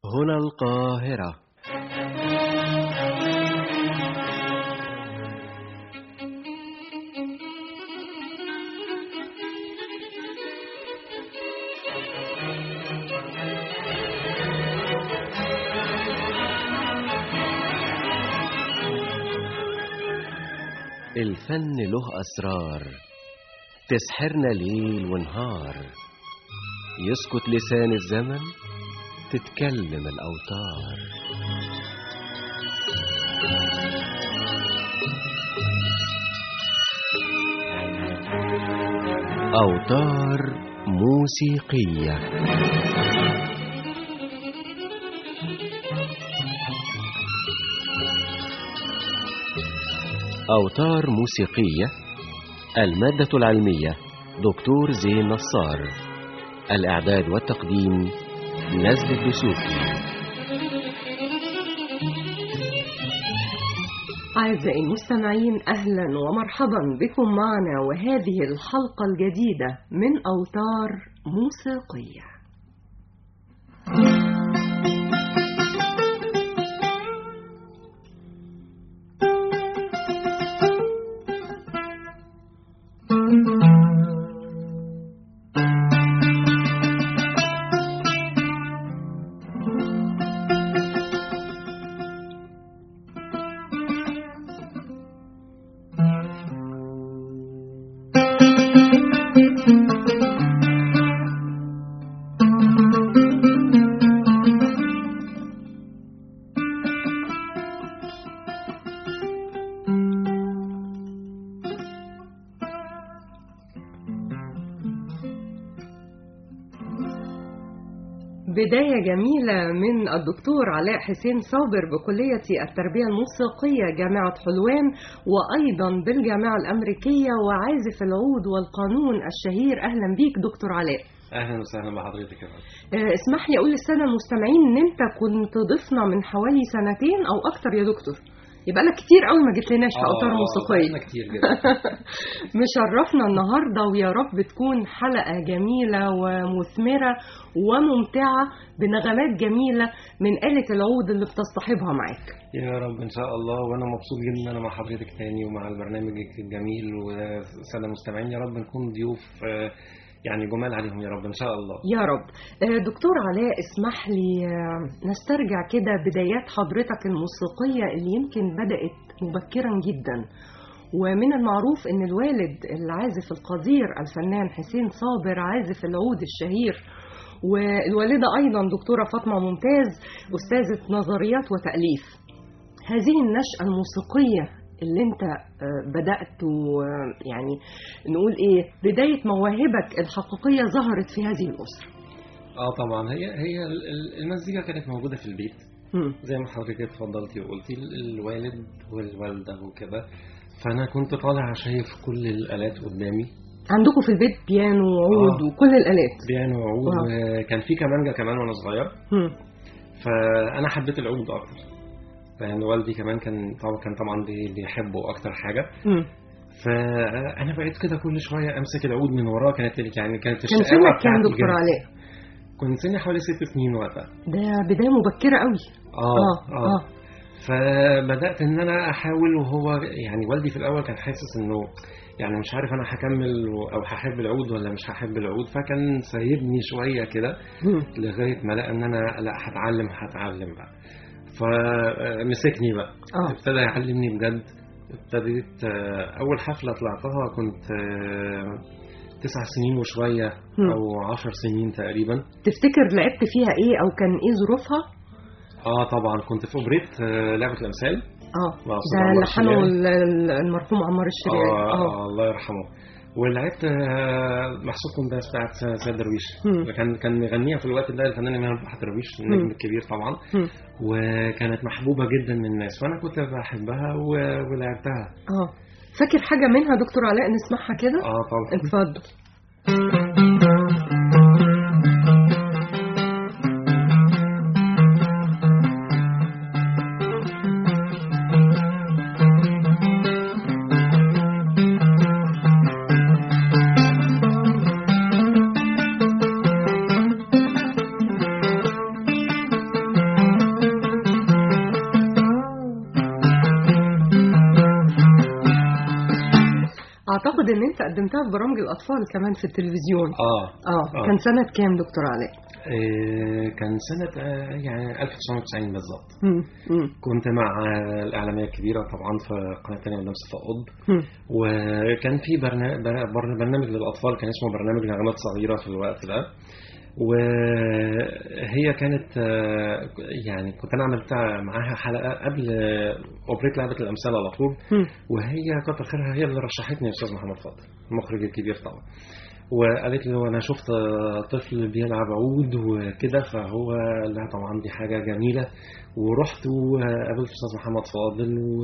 هنا القاهرة الفن له أسرار تسحرنا ليل ونهار يسكت لسان الزمن تتكلم الأوتار أوتار موسيقية أوتار موسيقية المادة العلمية دكتور زين نصار الإعداد والتقديم نزل الدسوقي أعزائي المستمعين أهلا ومرحبا بكم معنا وهذه الحلقة الجديدة من أوتار موسيقية بداية جميلة من الدكتور علاء حسين صابر بكلية التربية الموسيقية جامعة حلوان وأيضا بالجامعة الأمريكية وعازف العود والقانون الشهير أهلا بيك دكتور علاء اهلا وسهلا بحضرتك يا فندم آه، اسمح لي أقول للسادة المستمعين إن أنت كنت ضيفنا من حوالي سنتين أو أكتر يا دكتور يبقى لك كتير قوي ما جيتلناش في أوتار موسيقية بقالنا كتير جدا مشرفنا النهارده ويا رب تكون حلقه جميله ومثمره وممتعه بنغمات جميله من آلة العود اللي بتصطحبها معاك. يا رب ان شاء الله وانا مبسوط جدا ان انا مع حضرتك تاني ومع البرنامج الجميل والساده المستمعين يا رب نكون ضيوف آه، يعني جمال عليهم يا رب ان شاء الله يا رب. آه، دكتور علاء اسمح لي آه، نسترجع كده بدايات حضرتك الموسيقيه اللي يمكن بدأت مبكرا جدا. ومن المعروف ان الوالد العازف القدير الفنان حسين صابر عازف العود الشهير والوالدة أيضا دكتورة فاطمة ممتاز أستاذة نظريات وتأليف هذه النشأة الموسيقية اللي انت آه، بدأت و- يعني نقول ايه بداية مواهبك الحقيقية ظهرت في هذه الأسرة اه طبعا هي هي ال- ال- المزيكا كانت موجوده في البيت مم. زي ما حضرتك اتفضلتي وقلتي ال- الوالد والوالده وكده فانا كنت طالع شايف كل الالات قدامي عندكم في البيت بيانو وعود آه. وكل الآلات بيانو وعود واو. وكان في كمانجا كمان وانا صغير مم. فانا حبيت العود اكتر لان والدي كمان كان طبعا كان طبعا بي- بيحبه اكتر حاجه مم. فانا بقيت كده كل شويه امسك العود من وراه كانت يعني كانت كان الشقاوة سنك كام بتاعتي دكتور جامد. علاء؟ كنت سني حوالي ست سنين وقتها ده بداية مبكرة قوي اه اه اه فبدات ان انا احاول وهو يعني والدي في الاول كان حاسس انه يعني مش عارف انا هكمل و- او هحب العود ولا مش هحب العود فكان سايبني شويه كده مم. لغايه ما لقى ان انا لا هتعلم هتعلم بقى فمسكني بقى اه ابتدى يعلمني بجد ابتديت آه، اول حفله طلعتها كنت آه، تسع سنين وشويه مم. او عشر سنين تقريبا تفتكر لعبت فيها ايه او كان ايه ظروفها؟ اه طبعا كنت في اوبريت آه، لعبه الامثال اه مع ده أستاذ عمار لحنه الشريعي. ال- ال- المرحوم عمار الشريعي آه, اه اه الله يرحمه ولعبت آه، محسوب كومباس بتاعت سيد درويش مم. كان كان مغنيها في الوقت ده الفنان امام فتحي درويش النجم مم. الكبير طبعا مم. وكانت محبوبه جدا من الناس وانا كنت بحبها و- ولعبتها اه فاكر حاجة منها دكتور علاء نسمعها كده؟ اه طبعا اتفضل ان انت قدمتها في برامج الاطفال كمان في التلفزيون اه اه آه. كان سنه كام دكتور علاء آه، كان سنة آه، يعني 1990 بالظبط مم. مم. كنت مع آه، الإعلامية الكبيرة طبعا في قناة تانية مدام صفاء قطب مم. وكان في برنا- بر- بر- برنامج للأطفال كان اسمه برنامج نغمات صغيرة في الوقت ده وهي كانت آه، يعني كنت أنا عملت معاها حلقة قبل آه، أوبريت لعبة الأمثال على طول مم. وهي كتر خيرها هي اللي رشحتني يا استاذ محمد فاضل المخرج الكبير طبعا وقالت لي انا شفت طفل بيلعب عود وكده فهو لا طبعا دي حاجه جميله ورحت وقابلت الاستاذ محمد فاضل و...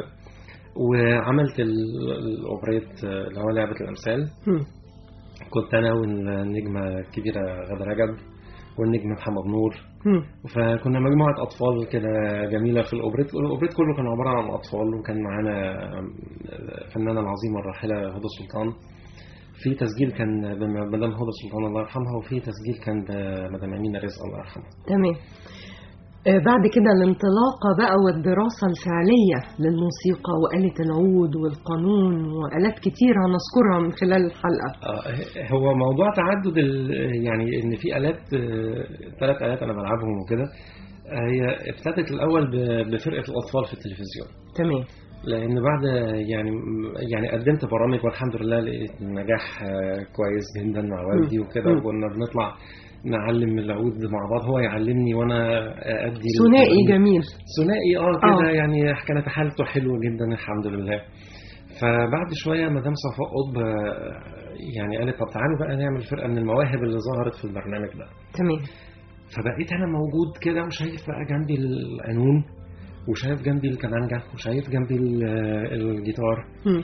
وعملت ال- الاوبريت اللي هو لعبه الامثال مم. كنت انا والنجمه الكبيره غاده رجب والنجم محمد نور مم. فكنا مجموعة أطفال كده جميلة في الأوبريت الأوبريت كله كان عبارة عن أطفال وكان معانا الفنانة العظيمة الراحلة هدى سلطان في تسجيل كان بمدام هدى سلطان الله يرحمها وفي تسجيل كان بمدام أمينة رزق الله يرحمها تمام آه، بعد كده الانطلاقة بقى والدراسة الفعلية للموسيقى وآلة العود والقانون وآلات كتير هنذكرها من خلال الحلقة آه، هو موضوع تعدد ال- يعني ان في الات ثلاث الات انا بلعبهم وكده آه، هي ابتدت الاول ب- بفرقه الاطفال في التلفزيون تمام لان بعد يعني يعني قدمت برامج والحمد لله لقيت نجاح آه، كويس جدا مع والدي وكده مم. وكنا بنطلع نعلم العود مع بعض هو يعلمني وانا ادي ثنائي التمرين. جميل ثنائي اه كده آه. يعني كانت حالته حلوه جدا الحمد لله فبعد شويه مدام صفاء قطب آه، يعني قالت طب تعالوا بقى نعمل فرقه من المواهب اللي ظهرت في البرنامج ده تمام فبقيت انا موجود كده وشايف بقى جنبي القانون وشايف جنبي الكمانجا وشايف جنبي ال- الجيتار مم.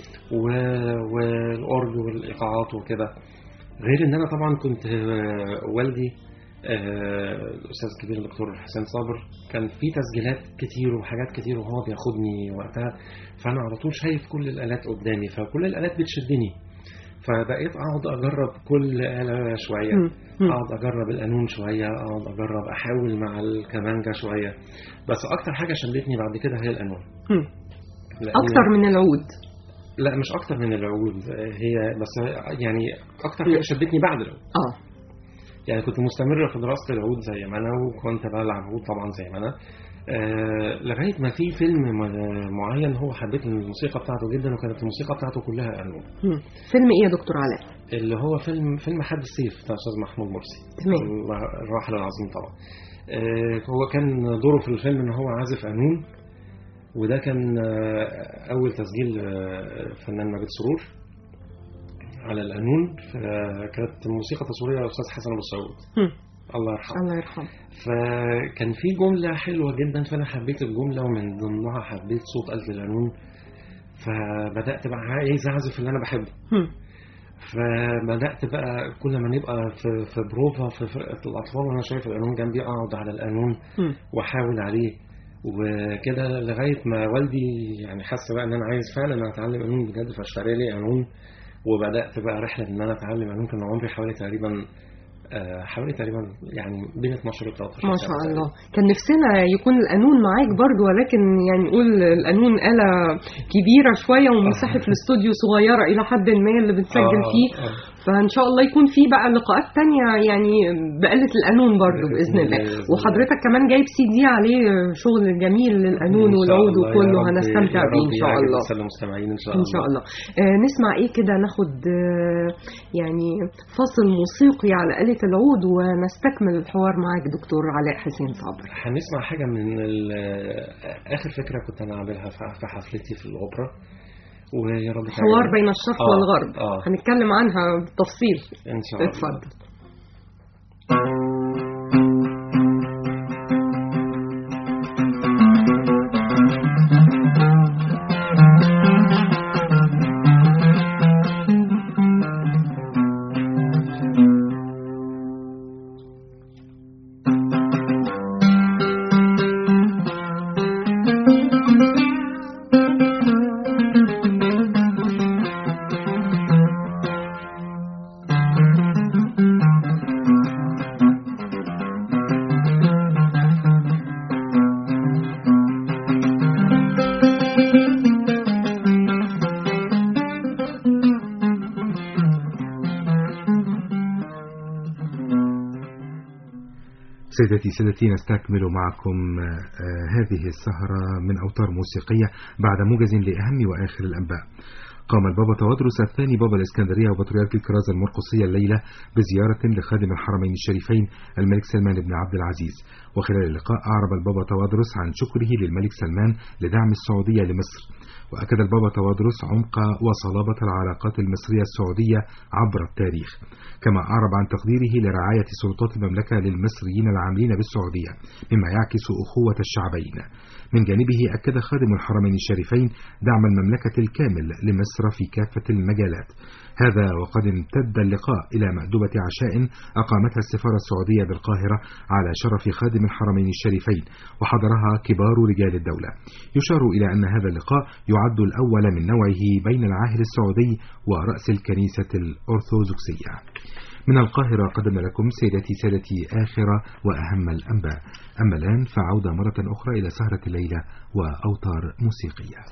و- والاورج والايقاعات وكده غير ان انا طبعا كنت آه، والدي آه، الاستاذ الكبير الدكتور حسين صابر كان في تسجيلات كتير وحاجات كتير وهو بياخدني وقتها فانا على طول شايف كل الالات قدامي فكل الالات بتشدني فبقيت اقعد اجرب كل اله شويه مم. مم. اقعد اجرب القانون شويه اقعد اجرب احاول مع الكمانجا شويه بس اكتر حاجه شدتني بعد كده هي القانون مم. لأن- أكتر من العود لا مش اكتر من العود هي بس يعني اكتر حاجه شدتني بعد العود اه يعني كنت مستمر في دراسه العود زي ما انا وكنت بلعب عود طبعا زي ما انا آه لغايه ما في فيلم م- معين هو حبيت الموسيقى بتاعته جدا وكانت الموسيقى بتاعته كلها قانون مم. فيلم ايه يا دكتور علاء اللي هو فيلم فيلم حد السيف بتاع الاستاذ محمود مرسي تمام. الله الراحل العظيم طبعا آه هو كان دوره في الفيلم ان هو عازف قانون وده كان آه، اول تسجيل آه، فنان ماجد سرور على القانون فكانت موسيقى تصويريه الاستاذ حسن ابو سعود مم. الله يرحمه الله يرحمه فكان في جملة حلوة جدا فأنا حبيت الجملة ومن ضمنها حبيت صوت آلة القانون فبدأت بقى عايز أعزف اللي أنا بحبه مم. فبدأت بقى كل ما نبقى في في بروفا في فرقة الأطفال وأنا شايف القانون جنبي أقعد على القانون مم. وأحاول عليه وكده لغاية ما والدي يعني حس بقى إن أنا عايز فعلا أتعلم قانون بجد فاشترى لي قانون وبدأت بقى رحلة إن أنا أتعلم قانون كان عمري حوالي تقريبا آه، حوالي تقريبا يعني بين 12 و 13 ما سنة شاء تقريباً. الله كان نفسنا يكون القانون معاك برضو ولكن يعني نقول القانون آلة كبيرة شوية ومساحة الاستوديو صغيرة إلى حد ما اللي بنسجل آه، فيه آه. فإن شاء الله يكون في بقى لقاءات تانية يعني بآلة القانون برضو بإذن بإذن الله الله، بإذن الله. وحضرتك كمان جايب سي دي عليه شغل جميل للقانون إن شاء والعود الله يا وكله رب- هنستمتع يا بيه رب إن شاء يعجب الله السادة المستمعين إن شاء ان الله شاء الله آه نسمع ايه كده ناخد آه يعني فصل موسيقي على آلة العود ونستكمل الحوار معاك دكتور علاء حسين صابر هنسمع حاجة من ال- آخر فكرة كنت أنا عاملها في- في حفلتي في الأوبرا ويا رب حوار تعجبك. بين الشرق آه، والغرب آه. هنتكلم عنها بالتفصيل إن شاء الله اتفضل Thank سيدتي سادتي نستكمل معكم آه، هذه السهرة من أوتار موسيقية بعد موجز لأهم وآخر الأنباء قام البابا توادرس الثاني بابا الإسكندرية وبطريرك الكرازة المرقصية الليلة بزيارة لخادم الحرمين الشريفين الملك سلمان بن عبد العزيز وخلال اللقاء أعرب البابا توادرس عن شكره للملك سلمان لدعم السعودية لمصر وأكد البابا توادرس عمق وصلابة العلاقات المصرية السعودية عبر التاريخ كما أعرب عن تقديره لرعاية سلطات المملكة للمصريين العاملين بالسعودية مما يعكس أخوة الشعبين من جانبه أكد خادم الحرمين الشريفين دعم المملكة الكامل لمصر في كافة المجالات هذا وقد امتد اللقاء إلى مأدبة عشاء أقامتها السفارة السعودية بالقاهرة على شرف خادم الحرمين الشريفين وحضرها كبار رجال الدولة يشار إلى أن هذا اللقاء يعد الأول من نوعه بين العاهل السعودي ورأس الكنيسة الأرثوذكسية من القاهرة قدمنا لكم سيدتي سادتي آخر وأهم الأنباء أما الآن فعودة مرة أخرى إلى سهرة الليلة وأوتار موسيقية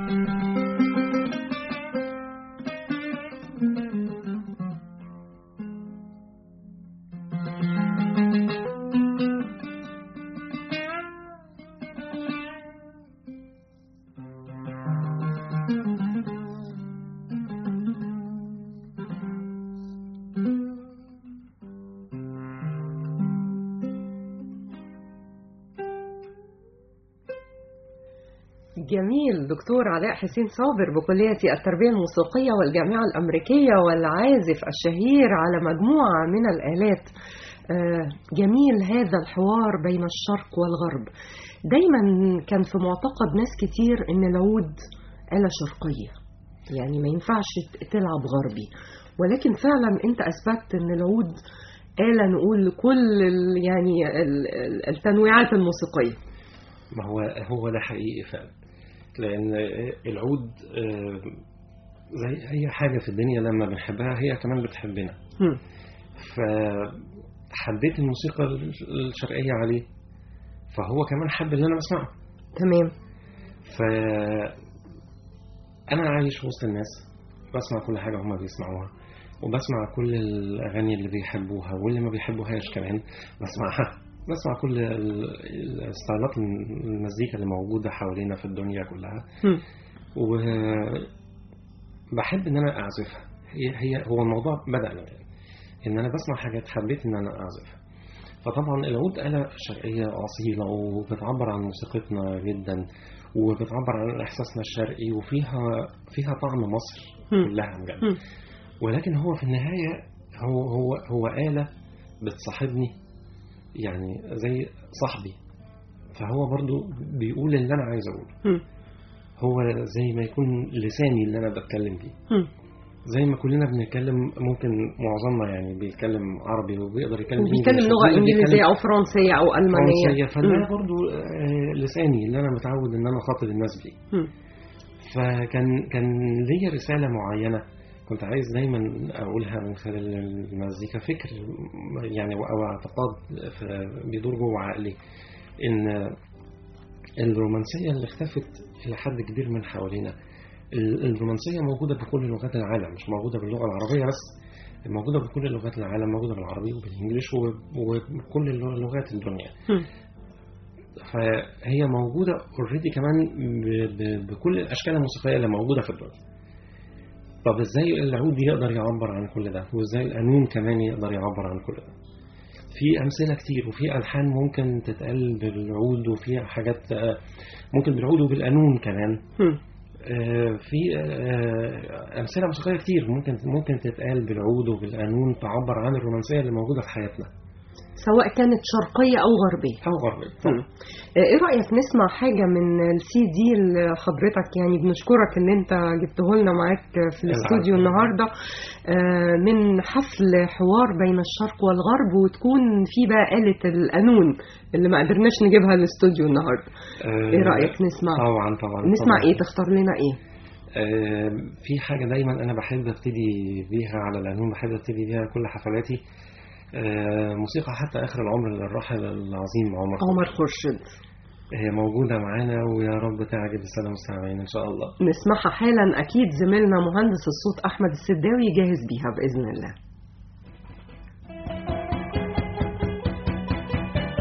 جميل دكتور علاء حسين صابر بكلية التربية الموسيقية والجامعة الأمريكية والعازف الشهير على مجموعة من الآلات آه، جميل هذا الحوار بين الشرق والغرب دايما كان في معتقد ناس كتير ان العود آلة شرقية يعني ما ينفعش تلعب غربي ولكن فعلا انت اثبتت ان العود آلة نقول لكل ال- يعني ال- ال- التنويعات الموسيقية ما هو هو ده حقيقي فعلا لأن العود آه، زي أي حاجة في الدنيا لما بنحبها هي كمان بتحبنا هم. فحبيت الموسيقى الشرقية عليه فهو كمان حب اللي أنا بسمعه تمام ف أنا عايش وسط الناس بسمع كل حاجة هما بيسمعوها وبسمع كل الأغاني اللي بيحبوها واللي ما بيحبوهاش كمان بسمعها بسمع كل ال- الستايلات المزيكا اللي موجودة حوالينا في الدنيا كلها هم. وبحب ان انا اعزفها هي هي هو الموضوع بدا من كده ان انا بسمع حاجات حبيت ان انا اعزفها فطبعا العود آلة شرقية أصيلة وبتعبر عن موسيقتنا جدا وبتعبر عن إحساسنا الشرقي وفيها فيها طعم مصر هم. كلها بجد هم. ولكن هو في النهاية هو هو هو آلة بتصاحبني يعني زي صاحبي فهو برضو بيقول اللي أنا عايز أقوله هم. هو زي ما يكون لساني اللي أنا بتكلم بيه هم. زي ما كلنا بنتكلم ممكن معظمنا يعني بيتكلم عربي وبيقدر يتكلم وبيتكلم إنجليش لغة وكلنا إنجليزية بيتكلم أو فرنسية أو ألمانية فرنسية فده مم. برضو آه، لساني اللي أنا متعود إن أنا أخاطب الناس بيه مم. فكان كان ليا رسالة معينة كنت عايز دايما أقولها من خلال المزيكا فكر يعني أو اعتقاد ف- بيدور جوه عقلي إن الرومانسية اللي اختفت إلى حد كبير من حوالينا ال- الرومانسية موجودة بكل لغات العالم مش موجودة باللغة العربية بس موجودة بكل لغات العالم موجودة بالعربي وبالإنجليش وب- وبكل لغات الدنيا مم. فهي موجودة اوريدي كمان ب- ب- بكل الأشكال الموسيقية اللي موجودة في الدنيا طب ازاي العود يقدر يعبر عن كل ده وازاي القانون كمان يقدر يعبر عن كل ده في أمثلة كتير وفي ألحان ممكن تتقال بالعود وفي حاجات آه، ممكن بالعود وبالقانون كمان مم. آه، في آه، أمثلة موسيقية كتير ممكن ممكن تتقال بالعود وبالقانون تعبر عن الرومانسية اللي موجودة في حياتنا سواء كانت شرقية أو غربية أو غربية مم. آه، ايه رأيك نسمع حاجة من السي دي اللي حضرتك يعني بنشكرك ان انت جبته لنا معاك في الاستوديو العفو. النهاردة آه، من حفل حوار بين الشرق والغرب وتكون في بقى آلة القانون اللي ما قدرناش نجيبها الاستوديو النهاردة آه، ايه رأيك نسمع طبعا طبعا نسمع طبعاً. ايه تختار لنا ايه آه، في حاجة دايما أنا بحب أبتدي بيها على القانون بحب أبتدي بيها كل حفلاتي آه، موسيقى حتى آخر العمر للراحل العظيم عمر عمر خورشيد هي موجودة معانا ويا رب تعجب السادة المستمعين إن شاء الله نسمعها حالا أكيد زميلنا مهندس الصوت أحمد السداوي جاهز بيها بإذن الله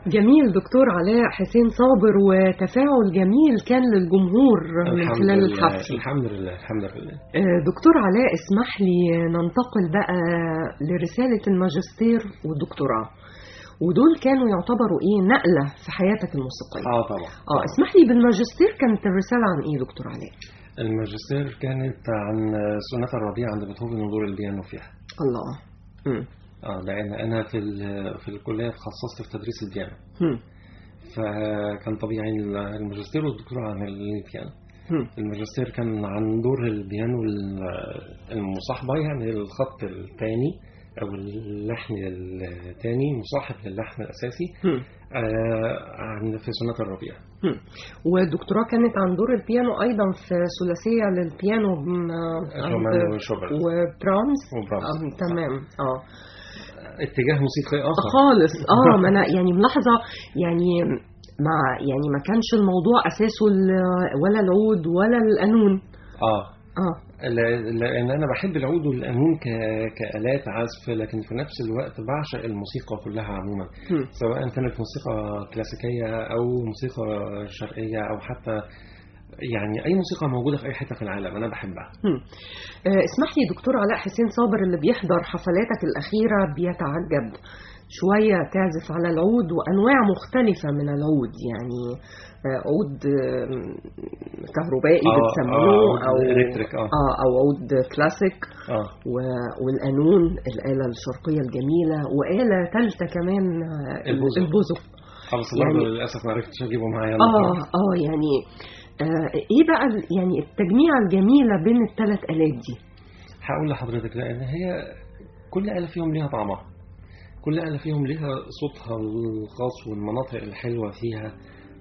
جميل دكتور علاء حسين صابر وتفاعل جميل كان للجمهور من الحمد خلال لله، الحفل الحمد لله الحمد لله آه، دكتور علاء اسمح لي ننتقل بقى لرسالة الماجستير والدكتوراه ودول كانوا يعتبروا ايه نقلة في حياتك الموسيقية اه طبعا اه اسمح لي بالماجستير كانت الرسالة عن ايه دكتور علاء الماجستير كانت عن سوناتا الربيع عند بيتهوفن ودور البيانو فيها الله مم. اه لان انا في ال- في الكليه تخصصت في تدريس البيانو مم. فكان طبيعي الماجستير والدكتوراه عن البيانو مم. الماجستير كان عن دور البيانو ال- المصاحبة يعني الخط الثاني أو اللحن الثاني مصاحب للحن الأساسي مم. آه، عن في سونات الربيع مم. والدكتوراه كانت عن دور البيانو ايضا في ثلاثيه للبيانو م- عند- شومان وشوبرت وبرامز وبرامز. آه تمام اه اتجاه موسيقي آخر خالص اه ما انا يعني ملاحظه يعني مع يعني ما كانش الموضوع اساسه ال- ولا العود ولا القانون اه اه ل- لان انا بحب العود والقانون ك- كالات عزف لكن في نفس الوقت بعشق الموسيقى كلها عموما مم. سواء كانت موسيقى كلاسيكيه او موسيقى شرقيه او حتى يعني اي موسيقى موجوده في اي حته في العالم انا بحبها مم. آه، اسمح لي دكتور علاء حسين صابر اللي بيحضر حفلاتك الأخيرة بيتعجب شوية تعزف على العود وأنواع مختلفة من العود يعني آه، عود آه، كهربائي آه، بتسموه آه، أو عود إلكتريك، آه. آه أو عود كلاسيك اه و- والقانون الآلة الشرقية الجميلة وآلة ثالثة كمان آه، البوزو. البوزو خلاص يعني- برضه للاسف ما عرفتش اجيبه معايا اه النهاردة. اه يعني آه ايه بقى ال- يعني التجميعة الجميلة بين الثلاث آلات دي هقول لحضرتك لان هي كل آلة فيهم ليها طعمها كل آلة فيهم ليها صوتها الخاص والمناطق الحلوة فيها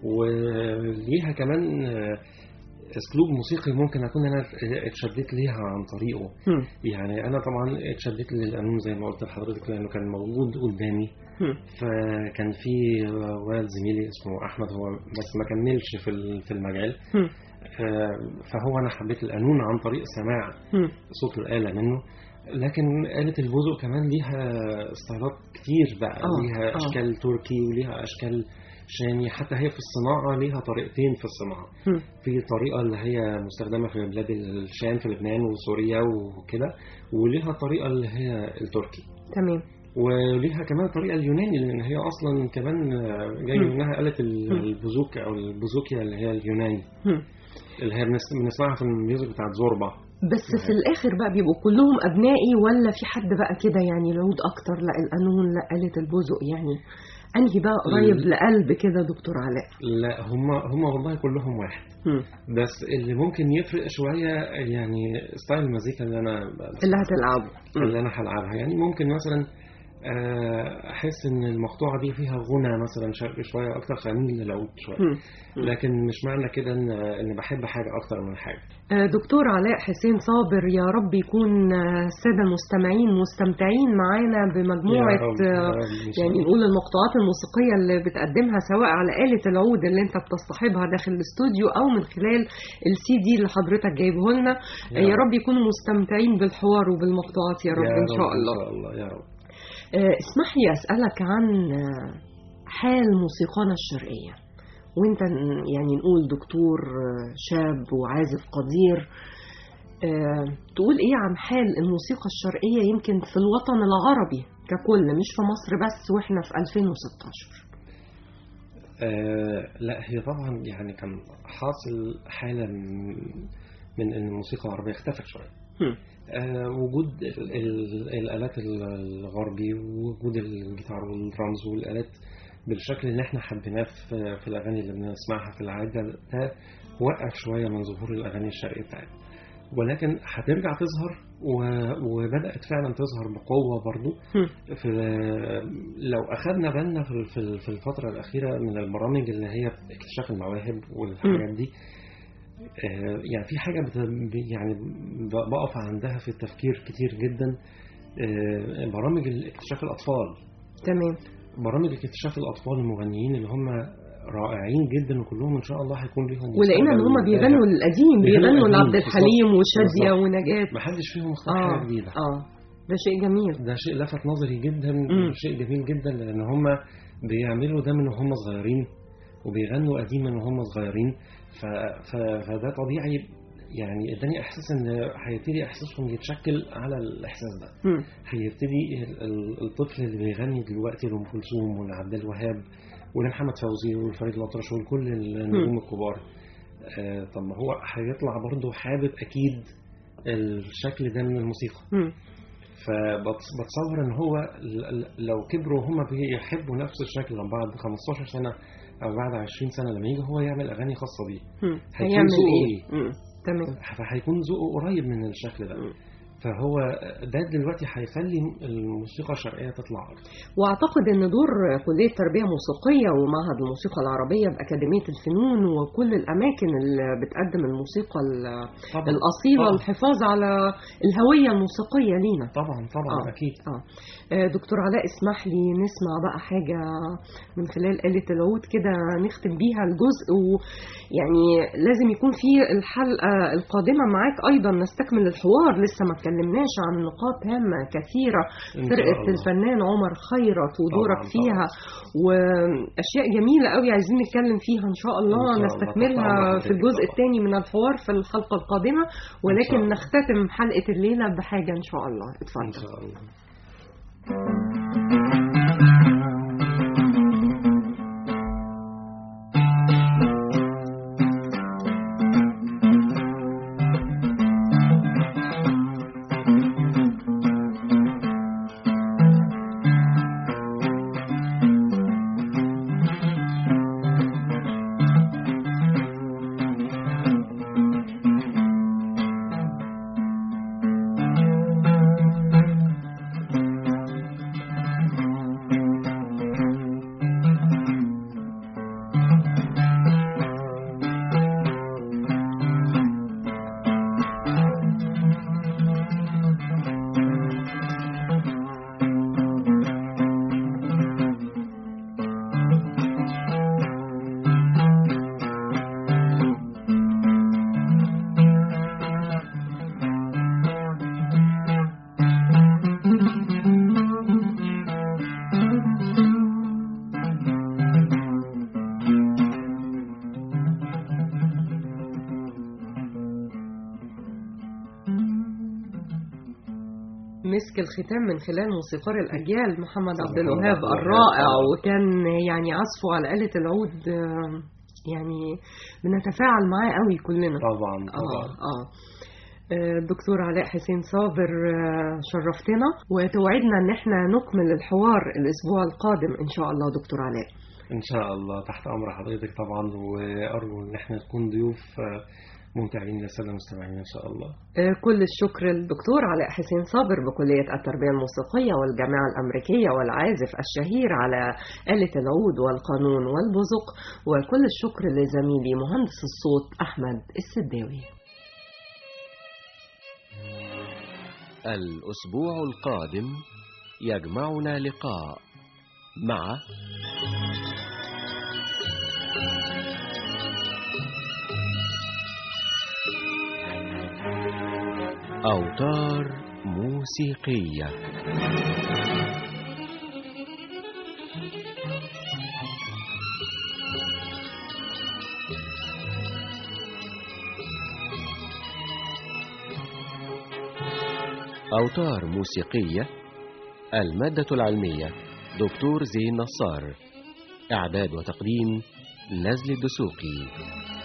وليها كمان آه، اسلوب موسيقي ممكن اكون انا اتشدت ليها عن طريقه هم. يعني انا طبعا اتشدت للقانون زي ما قلت لحضرتك لانه كان موجود قدامي هم. فكان في ولد زميلي اسمه احمد هو بس ما كملش في ال- في المجال هم. آه، فهو انا حبيت القانون عن طريق سماع هم. صوت الآلة منه لكن آلة البوزو كمان ليها ستايلات كتير بقى آه، ليها آه. أشكال تركي وليها أشكال شامي حتى هي في الصناعة ليها طريقتين في الصناعة هم. في طريقة اللي هي مستخدمة في بلاد الشام في لبنان وسوريا وكده وليها طريقة اللي هي التركي تمام وليها كمان الطريقة اليوناني لأن هي أصلا كمان جاي مم. منها آلة ال- مم. البوزوك أو البوزوكيا اللي هي اليوناني هم. اللي هي بنس- بنسمعها في الميوزك بتاعت زوربا بس في الآخر بقى بيبقوا كلهم أبنائي ولا في حد بقى كده يعني العود أكتر لا القانون لا آلة البوزق يعني أنهي بقى قريب ال- لقلب كده دكتور علاء لا هم هم والله كلهم واحد هم. بس اللي ممكن يفرق شوية يعني ستايل المزيكا اللي أنا اللي هتلعبه هم. اللي أنا هلعبها يعني ممكن مثلا آه، أحس إن المقطوعة دي فيها غنى مثلا شرقي شوية أكتر فأميل للعود شوية هم. هم. لكن مش معنى كده إن إن بحب حاجة أكتر من حاجة آه، دكتور علاء حسين صابر يا رب يكون آه، السادة المستمعين مستمتعين معانا بمجموعة يا رب، يا آه، رب إن شاء يعني الله. نقول المقطوعات الموسيقية اللي بتقدمها سواء على آلة العود اللي انت بتصطحبها داخل الاستوديو أو من خلال السي دي اللي حضرتك جايبه لنا يا يا رب. رب يكونوا مستمتعين بالحوار وبالمقطوعات يا رب إن شاء الله إن شاء الله يا رب آه، اسمح لي أسألك عن آه، حال موسيقانا الشرقية وانت ن- يعني نقول دكتور آه، شاب وعازف قدير آه، تقول ايه عن حال الموسيقى الشرقية يمكن في الوطن العربي ككل مش في مصر بس واحنا في 2016 آه لا هي طبعا يعني كان حاصل حالة من- من إن الموسيقى العربية اختفت شوية هم. آه، وجود ال- ال- الآلات الغربي ووجود الجيتار والدرامز والآلات بالشكل اللي احنا حبيناه في, في الأغاني اللي بنسمعها في العادة ده وقف شوية من ظهور الأغاني الشرقية بتاعتنا ولكن هترجع تظهر و- وبدأت فعلا تظهر بقوة برضو هم. في لو أخذنا بالنا في في- في الفترة الأخيرة من البرامج اللي هي اكتشاف المواهب والحاجات دي آه، يعني في حاجة بت... يعني ب- بقف عندها في التفكير كتير جدا آه، برامج اكتشاف الأطفال تمام برامج اكتشاف الأطفال المغنيين اللي هم رائعين جدا وكلهم إن شاء الله هيكون لهم ولقينا ان مستقبل هم بيغنوا باهر. القديم بيغنوا بيغنوا القديم، لعبد الحليم بالظبط، وشادية بالظبط. ونجاة محدش فيهم اختار اه حاجة جديدة اه ده شيء جميل ده شيء لفت نظري جدا مم. شيء جميل جدا لان هم بيعملوا ده من وهم صغيرين وبيغنوا قديم من وهم صغيرين ف... ف... فده طبيعي يعني اداني احساس ان هيبتدي احساسهم يتشكل على الاحساس ده مم. هيبتدي ال- ال- الطفل اللي بيغني دلوقتي لام كلثوم ولعبد الوهاب ولمحمد فوزي ولفريد الأطرش ولكل النجوم الكبار آه طب ما هو هيطلع برضه حابب اكيد الشكل ده من الموسيقى مم. فبتصور ان هو ل- ل- لو كبروا هم بيحبوا نفس الشكل لما بعد 15 سنه او بعد 20 سنه لما يجي هو يعمل اغاني خاصه بيه مم. هيكون هيعمل ذوقه ايه مم. تمام فهيكون ذوقه قريب من الشكل ده مم. فهو ده دلوقتي هيخلي الموسيقى الشرقيه تطلع اكتر واعتقد ان دور كليه تربيه موسيقيه ومعهد الموسيقى العربيه باكاديميه الفنون وكل الاماكن اللي بتقدم الموسيقى ال- طبعا الاصيله طبعا. الحفاظ على الهويه الموسيقيه لينا طبعا طبعا آه. اكيد اه آه، دكتور علاء اسمح لي نسمع بقى حاجة من خلال آلة العود كده نختم بيها الجزء ويعني لازم يكون في الحلقة القادمة معاك أيضا نستكمل الحوار لسه ما اتكلمناش عن نقاط هامة كثيرة إن شاء فرقة الله. الفنان عمر خيرت ودورك طبعاً، فيها وأشياء جميلة قوي عايزين نتكلم فيها إن شاء الله إن شاء الله. نستكملها طبعاً في الجزء طبعاً. الثاني من الحوار في الحلقة القادمة ولكن الله. نختتم حلقة الليلة بحاجة إن شاء الله ان اتفضل شاء الله مسك الختام من خلال موسيقار الأجيال محمد عبد محمد الوهاب عبد الوهاب. الرائع وكان يعني عزفه على آلة العود آه، يعني بنتفاعل معاه قوي كلنا طبعا اه طبعا اه آه، دكتور علاء حسين صابر آه، شرفتنا وتوعدنا ان احنا نكمل الحوار الاسبوع القادم ان شاء الله دكتور علاء ان شاء الله تحت امر حضرتك طبعا وارجو ان احنا نكون ضيوف آه، ممتعين للساده المستمعين ان شاء الله آه، كل الشكر للدكتور علاء حسين صابر بكلية التربية الموسيقية والجامعة الأمريكية والعازف الشهير على آلة العود والقانون والبزق وكل الشكر لزميلي مهندس الصوت أحمد السداوي الأسبوع القادم يجمعنا لقاء مع أوتار موسيقية أوتار موسيقية المادة العلمية دكتور زين نصار إعداد وتقديم نزل الدسوقي